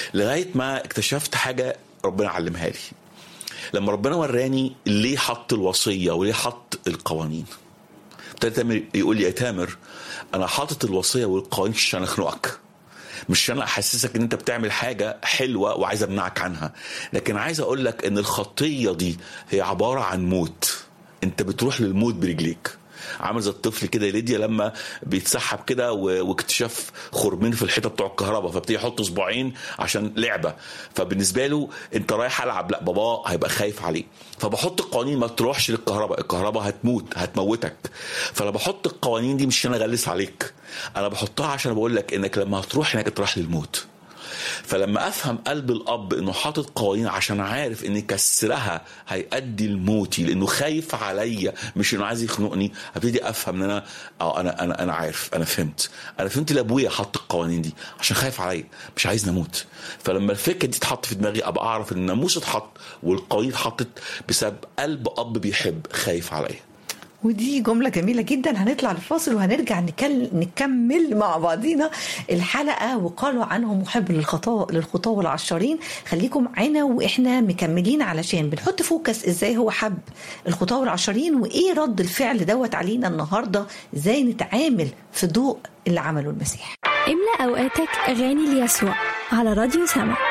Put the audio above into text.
لغايه ما اكتشفت حاجه ربنا علمها لي لما ربنا وراني ليه حط الوصيه وليه حط القوانين ابتدى تامر يقول لي يا تامر انا حاطط الوصيه والقوانين عشان اخنقك مش عشان احسسك ان انت بتعمل حاجه حلوه وعايز امنعك عنها لكن عايز اقول لك ان الخطيه دي هي عباره عن موت انت بتروح للموت برجليك عامل زي الطفل كده يا ليديا لما بيتسحب كده و- واكتشاف خرمين في الحيطه بتوع الكهرباء فابتدي يحط صباعين عشان لعبه فبالنسبه له انت رايح العب لا بابا هيبقى خايف عليه فبحط القوانين ما تروحش للكهرباء الكهرباء هتموت هتموتك فانا بحط القوانين دي مش عشان اغلس عليك انا بحطها عشان بقول لك انك لما هتروح هناك انت رايح للموت فلما افهم قلب الاب انه حاطط قوانين عشان عارف ان كسرها هيؤدي لموتي لانه خايف عليا مش انه عايز يخنقني ابتدي افهم ان انا اه انا انا انا عارف انا فهمت انا فهمت ليه ابويا حط القوانين دي عشان خايف عليا مش عايز نموت فلما الفكره دي تتحط في دماغي ابقى اعرف ان الناموس اتحط والقوانين اتحطت بسبب قلب اب بيحب خايف عليا ودي جملة جميلة جدا هنطلع الفاصل وهنرجع نكل... نكمل مع بعضينا الحلقة وقالوا عنه محب للخطاء للخطاة والعشارين خليكم معانا واحنا مكملين علشان بنحط فوكس ازاي هو حب الخطاة والعشارين وايه رد الفعل دوت علينا النهاردة ازاي نتعامل في ضوء اللي عمله المسيح املأ أوقاتك أغاني ليسوع على راديو سما